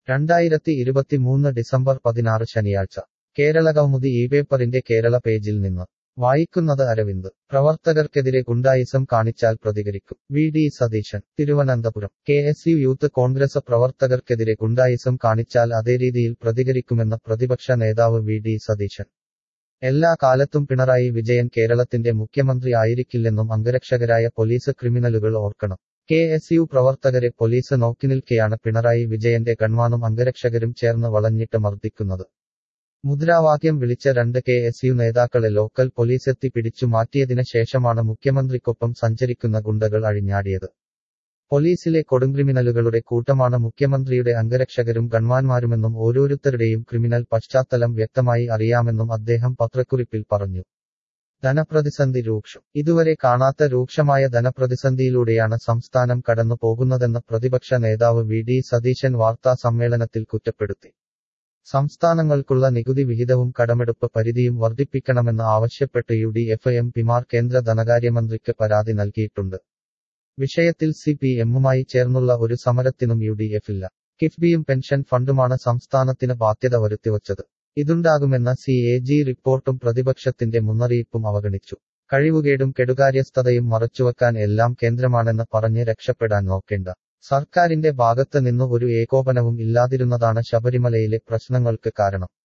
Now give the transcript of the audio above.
രണ്ടായിരത്തി ഇരുപത്തിമൂന്ന് ഡിസംബർ പതിനാറ് ശനിയാഴ്ച കേരളകൗമുദി ഈ പേപ്പറിന്റെ കേരള പേജിൽ നിന്ന് വായിക്കുന്നത് അരവിന്ദ് പ്രവർത്തകർക്കെതിരെ ഗുണ്ടായിസം കാണിച്ചാൽ പ്രതികരിക്കും V D Satheesan Thiruvananthapuram K S U youth Congress പ്രവർത്തകർക്കെതിരെ ഗുണ്ടായിസം കാണിച്ചാൽ അതേ രീതിയിൽ പ്രതികരിക്കുമെന്ന് പ്രതിപക്ഷ നേതാവ് വി ഡി സതീശൻ എല്ലാ കാലത്തും പിണറായി വിജയൻ കേരളത്തിന്റെ മുഖ്യമന്ത്രി ആയിരിക്കില്ലെന്നും അംഗരക്ഷകരായ പോലീസ് ക്രിമിനലുകൾ ഓർക്കണം കെ എസ് യു പ്രവർത്തകരെ പോലീസ് നോക്കിനിൽക്കെയാണ് പിണറായി വിജയന്റെ ഗൺമാനും അംഗരക്ഷകരും ചേർന്ന് വളഞ്ഞിട്ട് മർദ്ദിക്കുന്നത് മുദ്രാവാക്യം വിളിച്ച രണ്ട് കെ എസ് യു നേതാക്കളെ ലോക്കൽ പോലീസെത്തി പിടിച്ചു മാറ്റിയതിന് ശേഷമാണ് മുഖ്യമന്ത്രിക്കൊപ്പം സഞ്ചരിക്കുന്ന ഗുണ്ടകൾ അഴിഞ്ഞാടിയത് പോലീസിലെ കൊടുംക്രിമിനലുകളുടെ കൂട്ടമാണ് മുഖ്യമന്ത്രിയുടെ അംഗരക്ഷകരും ഗൺമാന്മാരുമെന്നും ഓരോരുത്തരുടെയും ക്രിമിനൽ പശ്ചാത്തലം വ്യക്തമായി അറിയാമെന്നും അദ്ദേഹം പത്രക്കുറിപ്പിൽ പറഞ്ഞു ധനപ്രതിസന്ധി രൂക്ഷം ഇതുവരെ കാണാത്ത രൂക്ഷമായ ധനപ്രതിസന്ധിയിലൂടെയാണ് സംസ്ഥാനം കടന്നു പോകുന്നതെന്ന് പ്രതിപക്ഷ നേതാവ് വി ഡി സതീശൻ വാർത്താ സമ്മേളനത്തിൽ കുറ്റപ്പെടുത്തി സംസ്ഥാനങ്ങൾക്കുള്ള നികുതി വിഹിതവും കടമെടുപ്പ് പരിധിയും വർദ്ധിപ്പിക്കണമെന്ന് ആവശ്യപ്പെട്ട് യു ഡി എഫ് എം പിമാർ കേന്ദ്ര ധനകാര്യമന്ത്രിക്ക് പരാതി നൽകിയിട്ടുണ്ട് വിഷയത്തിൽ സി പി എമ്മുമായി ചേർന്നുള്ള ഒരു സമരത്തിനും യു ഡി എഫില്ല കിഫ്ബിയും പെൻഷൻ ഫണ്ടുമാണ് സംസ്ഥാനത്തിന് ബാധ്യത വരുത്തിവച്ചത് ഇതുണ്ടാകുമെന്ന സി എ ജി റിപ്പോർട്ടും പ്രതിപക്ഷത്തിന്റെ മുന്നറിയിപ്പും അവഗണിച്ചു കഴിവുകേടും കെടുകാര്യസ്ഥതയും മറച്ചുവെക്കാൻ എല്ലാം കേന്ദ്രമാണെന്ന് പറഞ്ഞ് രക്ഷപ്പെടാൻ നോക്കേണ്ട സർക്കാരിന്റെ ഭാഗത്ത് നിന്ന് ഒരു ഏകോപനവും ഇല്ലാതിരുന്നതാണ് ശബരിമലയിലെ പ്രശ്നങ്ങൾക്ക് കാരണം